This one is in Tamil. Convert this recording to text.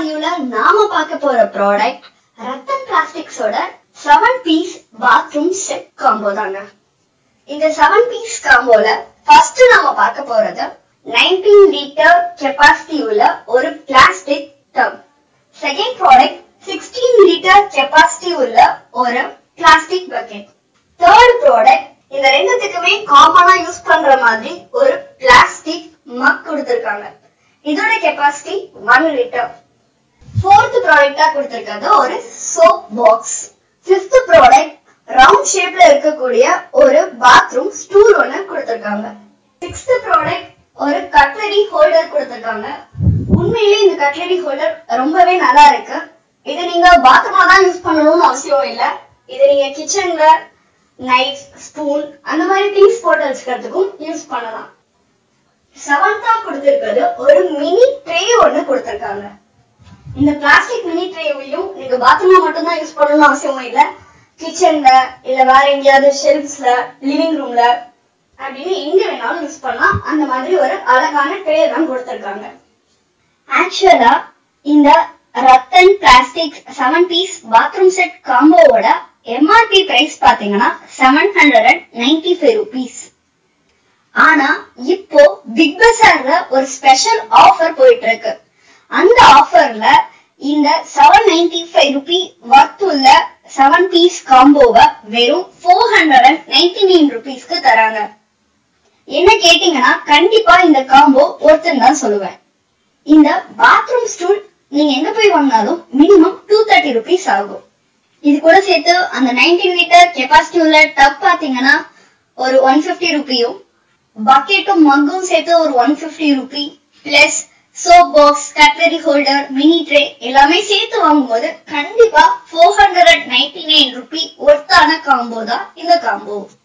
பதிவுல நாம பார்க்க போற ப்ராடக்ட் ரத்தன் பிளாஸ்டிக்ஸோட seven piece bathroom set combo தாங்க இந்த செவன் பீஸ் காம்போல ஃபர்ஸ்ட் நாம பார்க்க போறது 19 லிட்டர் கெப்பாசிட்டி உள்ள ஒரு plastic tub second product 16 litre capacity உள்ள ஒரு பிளாஸ்டிக் பக்கெட் தேர்ட் ப்ராடக்ட் இந்த ரெண்டுத்துக்குமே காமனா யூஸ் பண்ற மாதிரி ஒரு பிளாஸ்டிக் மக் கொடுத்திருக்காங்க இதோட கெப்பாசிட்டி ஒன் லிட்டர் ஃபோர்த் ப்ராடக்டா கொடுத்திருக்கிறது ஒரு soap box fifth product round ஷேப்ல இருக்கக்கூடிய ஒரு பாத்ரூம் ஸ்டூல் ஒன்னு கொடுத்திருக்காங்க சிக்ஸ்த் ப்ராடக்ட் ஒரு கட்லரி ஹோல்டர் கொடுத்திருக்காங்க உண்மையிலேயே இந்த கட்லரி ஹோல்டர் ரொம்பவே நல்லா இருக்கு இது நீங்க பாத்ரூம்ல தான் யூஸ் பண்ணணும்னு அவசியம் இல்ல இது நீங்க கிச்சன்ல நைஃப் ஸ்பூன் அந்த மாதிரி திங்ஸ் போட்டு வச்சுக்கிறதுக்கும் யூஸ் பண்ணலாம் செவன்த்தா கொடுத்திருக்கிறது ஒரு மினி ட்ரே ஒன்னு கொடுத்திருக்காங்க இந்த பிளாஸ்டிக் மினி ட்ரேவையும் நீங்க பாத்ரூம்ல மட்டும் தான் யூஸ் பண்ணணும்னு அவசியமும் இல்ல கிச்சன்ல இல்ல வேற எங்கேயாவது ஷெல்ஃப்ஸ்ல லிவிங் ரூம்ல அப்படின்னு எங்க வேணாலும் யூஸ் பண்ணலாம் அந்த மாதிரி ஒரு அழகான ட்ரே தான் கொடுத்திருக்காங்க ஆக்சுவலா இந்த Rattan plastic seven piece bathroom set காம்போவோட எம்ஆர்பி பிரைஸ் பாத்தீங்கன்னா seven hundred and ninety five rupees ஆனா இப்போ பிக் பஸார்ல ஒரு ஸ்பெஷல் ஆஃபர் போயிட்டு இருக்கு அந்த ஆஃபர்ல இந்த seven ninety five rupee worth உள்ள செவன் பீஸ் காம்போவை வெறும் four hundred and ninety nine ருபீஸ்க்கு தராங்க என்ன கேட்டீங்கன்னா கண்டிப்பா இந்த காம்போ ஒருத்தன் தான் சொல்லுவேன் இந்த பாத்ரூம் ஸ்டூல் நீங்க எங்க போய் வாங்கினாலும் மினிமம் டூ தேர்ட்டி ருபீஸ் ஆகும் இது கூட சேர்த்து அந்த நைன்டீன் லிட்டர் கெப்பாசிட்டி உள்ள டப் பாத்தீங்கன்னா ஒரு ஒன் பிப்டி ருபியும் பக்கெட்டும் மக்கும் சேர்த்து ஒரு one fifty rupee plus soap box cutlery holder mini tray எல்லாமே சேர்த்து வாங்கும்போது கண்டிப்பா four hundred ninety nine rupee ஒர்த்தான காம்போ தான் இந்த காம்போ